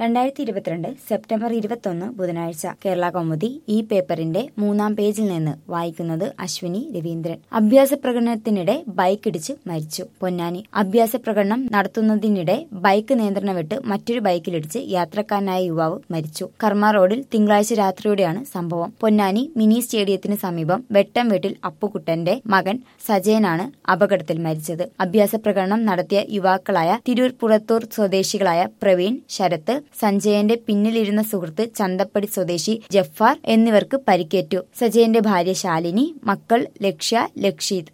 രണ്ടായിരത്തി ഇരുപത്തിരണ്ട് സെപ്റ്റംബർ ഇരുപത്തൊന്ന് ബുധനാഴ്ച കേരള കൗമുദി ഈ പേപ്പറിന്റെ മൂന്നാം പേജിൽ നിന്ന് വായിക്കുന്നത് അശ്വിനി രവീന്ദ്രൻ അഭ്യാസ പ്രകടനത്തിനിടെ ബൈക്ക് ഇടിച്ച് മരിച്ചു പൊന്നാനി അഭ്യാസ പ്രകടനം നടത്തുന്നതിനിടെ ബൈക്ക് നിയന്ത്രണം വിട്ട് മറ്റൊരു ബൈക്കിലിടിച്ച് യാത്രക്കാരനായ യുവാവ് മരിച്ചു കർമ്മ റോഡിൽ തിങ്കളാഴ്ച രാത്രിയോടെയാണ് സംഭവം പൊന്നാനി മിനി സ്റ്റേഡിയത്തിന് സമീപം വെട്ടം വീട്ടിൽ അപ്പുകുട്ടന്റെ മകൻ സജയനാണ് അപകടത്തിൽ മരിച്ചത് അഭ്യാസ പ്രകടനം നടത്തിയ യുവാക്കളായ തിരൂർ പുറത്തൂർ സ്വദേശികളായ പ്രവീൺ ശരത്ത് സഞ്ജയന്റെ പിന്നിലിരുന്ന സുഹൃത്ത് ചന്തപ്പടി സ്വദേശി ജഫാർ എന്നിവർക്ക് പരിക്കേറ്റു സജയന്റെ ഭാര്യ ശാലിനി മക്കൾ ലക്ഷ്യ ലക്ഷീത്